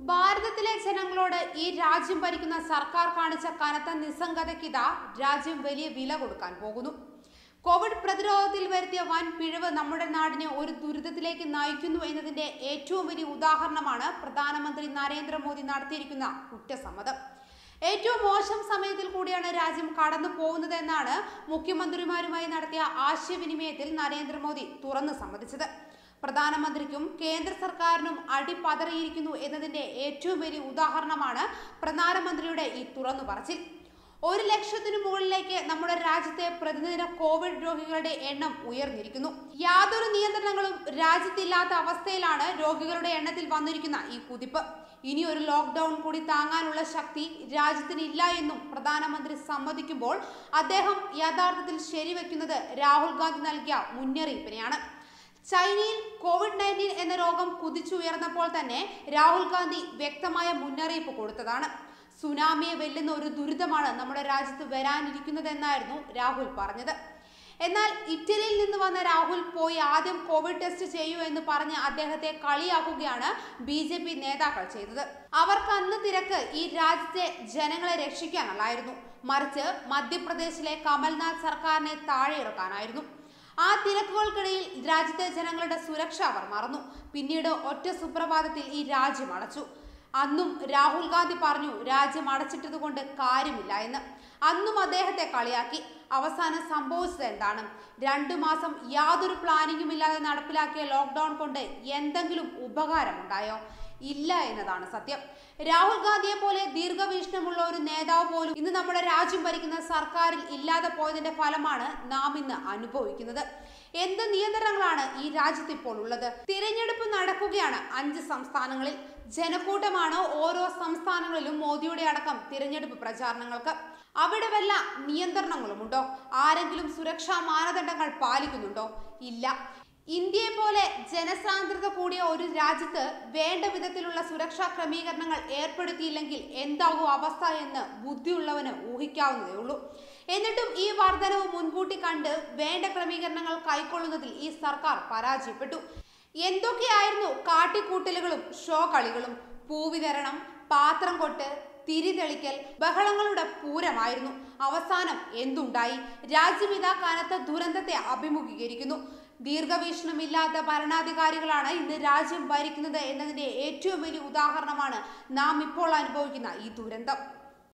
ഭാരതത്തിലെ ജനങ്ങളോട് ഈ രാജ്യം ഭരിക്കുന്ന സർക്കാർ കാണിച്ച കനത്ത നിസ്സംഗതയ്ക്കിതാ രാജ്യം വലിയ വില കൊടുക്കാൻ പോകുന്നു കോവിഡ് പ്രതിരോധത്തിൽ വരുത്തിയ വൻ പിഴവ് നമ്മുടെ നാടിനെ ഒരു ദുരിതത്തിലേക്ക് നയിക്കുന്നു എന്നതിന്റെ ഏറ്റവും വലിയ ഉദാഹരണമാണ് പ്രധാനമന്ത്രി നരേന്ദ്രമോദി നടത്തിയിരിക്കുന്ന കുറ്റസമ്മതം ഏറ്റവും മോശം സമയത്തിൽ കൂടിയാണ് രാജ്യം കടന്നു പോകുന്നതെന്നാണ് മുഖ്യമന്ത്രിമാരുമായി നടത്തിയ ആശയവിനിമയത്തിൽ നരേന്ദ്രമോദി തുറന്നു സമ്മതിച്ചത് പ്രധാനമന്ത്രിക്കും കേന്ദ്ര സർക്കാരിനും അടിപതറിയിരിക്കുന്നു എന്നതിന്റെ ഏറ്റവും വലിയ ഉദാഹരണമാണ് പ്രധാനമന്ത്രിയുടെ ഈ തുറന്നു പറച്ചിൽ ഒരു ലക്ഷത്തിനു മുകളിലേക്ക് നമ്മുടെ രാജ്യത്തെ പ്രതിദിന കോവിഡ് രോഗികളുടെ എണ്ണം ഉയർന്നിരിക്കുന്നു യാതൊരു നിയന്ത്രണങ്ങളും രാജ്യത്തില്ലാത്ത അവസ്ഥയിലാണ് രോഗികളുടെ എണ്ണത്തിൽ വന്നിരിക്കുന്ന ഈ കുതിപ്പ് ഇനി ഒരു ലോക്ക്ഡൌൺ കൂടി താങ്ങാനുള്ള ശക്തി രാജ്യത്തിന് ഇല്ല എന്നും പ്രധാനമന്ത്രി സമ്മതിക്കുമ്പോൾ അദ്ദേഹം യഥാർത്ഥത്തിൽ ശരിവെക്കുന്നത് രാഹുൽ ഗാന്ധി നൽകിയ മുന്നറിയിപ്പിനെയാണ് ചൈനയിൽ കോവിഡ് നയൻറ്റീൻ എന്ന രോഗം കുതിച്ചുയർന്നപ്പോൾ തന്നെ രാഹുൽ ഗാന്ധി വ്യക്തമായ മുന്നറിയിപ്പ് കൊടുത്തതാണ് സുനാമിയെ വെല്ലുന്ന ഒരു ദുരിതമാണ് നമ്മുടെ രാജ്യത്ത് വരാനിരിക്കുന്നതെന്നായിരുന്നു രാഹുൽ പറഞ്ഞത് എന്നാൽ ഇറ്റലിയിൽ നിന്ന് വന്ന രാഹുൽ പോയി ആദ്യം കോവിഡ് ടെസ്റ്റ് ചെയ്യൂ എന്ന് പറഞ്ഞ് അദ്ദേഹത്തെ കളിയാക്കുകയാണ് ബി ജെ പി നേതാക്കൾ ചെയ്തത് അവർക്ക് അന്ന് തിരക്ക് ഈ രാജ്യത്തെ ജനങ്ങളെ രക്ഷിക്കാനല്ലായിരുന്നു മറിച്ച് മധ്യപ്രദേശിലെ കമൽനാഥ് സർക്കാരിനെ താഴെ ഇറക്കാനായിരുന്നു ആ തിരക്കുകൾക്കിടയിൽ രാജ്യത്തെ ജനങ്ങളുടെ സുരക്ഷ അവർ മറന്നു പിന്നീട് ഒറ്റ സുപ്രഭാതത്തിൽ ഈ രാജ്യം അടച്ചു അന്നും രാഹുൽ ഗാന്ധി പറഞ്ഞു രാജ്യം അടച്ചിട്ടത് കൊണ്ട് കാര്യമില്ല എന്ന് അന്നും അദ്ദേഹത്തെ കളിയാക്കി അവസാനം സംഭവിച്ചത് എന്താണ് രണ്ടു മാസം യാതൊരു പ്ലാനിങ്ങും ഇല്ലാതെ നടപ്പിലാക്കിയ ലോക്ക്ഡൌൺ കൊണ്ട് എന്തെങ്കിലും ഉപകാരമുണ്ടായോ ഇല്ല എന്നതാണ് സത്യം രാഹുൽ ഗാന്ധിയെ പോലെ ദീർഘവീക്ഷണമുള്ള ഒരു നേതാവ് പോലും ഇന്ന് നമ്മുടെ രാജ്യം ഭരിക്കുന്ന സർക്കാരിൽ ഇല്ലാതെ പോയതിന്റെ ഫലമാണ് നാം ഇന്ന് അനുഭവിക്കുന്നത് എന്ത് നിയന്ത്രണങ്ങളാണ് ഈ രാജ്യത്ത് ഇപ്പോൾ ഉള്ളത് തിരഞ്ഞെടുപ്പ് നടക്കുകയാണ് അഞ്ച് സംസ്ഥാനങ്ങളിൽ ജനക്കൂട്ടമാണ് ഓരോ സംസ്ഥാനങ്ങളിലും മോദിയുടെ അടക്കം തിരഞ്ഞെടുപ്പ് പ്രചാരണങ്ങൾക്ക് അവിടെ വല്ല നിയന്ത്രണങ്ങളുമുണ്ടോ ആരെങ്കിലും സുരക്ഷാ മാനദണ്ഡങ്ങൾ പാലിക്കുന്നുണ്ടോ ഇല്ല ഇന്ത്യയെ പോലെ ജനസാന്ദ്രത കൂടിയ ഒരു രാജ്യത്ത് വേണ്ട വിധത്തിലുള്ള സുരക്ഷാ ക്രമീകരണങ്ങൾ ഏർപ്പെടുത്തിയില്ലെങ്കിൽ എന്താകും അവസ്ഥ എന്ന് ബുദ്ധിയുള്ളവന് ഊഹിക്കാവുന്നതേ ഉള്ളൂ എന്നിട്ടും ഈ വർധനവ് മുൻകൂട്ടി കണ്ട് വേണ്ട ക്രമീകരണങ്ങൾ കൈക്കൊള്ളുന്നതിൽ ഈ സർക്കാർ പരാജയപ്പെട്ടു എന്തൊക്കെയായിരുന്നു കാട്ടിക്കൂട്ടലുകളും ഷോ കളികളും പൂവിതരണം പാത്രം കൊട്ട് തിരിതെളിക്കൽ ബഹളങ്ങളുടെ പൂരമായിരുന്നു അവസാനം എന്തുണ്ടായി രാജ്യമിതാ കനത്ത ദുരന്തത്തെ അഭിമുഖീകരിക്കുന്നു ദീർഘവീക്ഷണമില്ലാത്ത ഭരണാധികാരികളാണ് ഇന്ന് രാജ്യം ഭരിക്കുന്നത് എന്നതിന്റെ ഏറ്റവും വലിയ ഉദാഹരണമാണ് നാം ഇപ്പോൾ അനുഭവിക്കുന്ന ഈ ദുരന്തം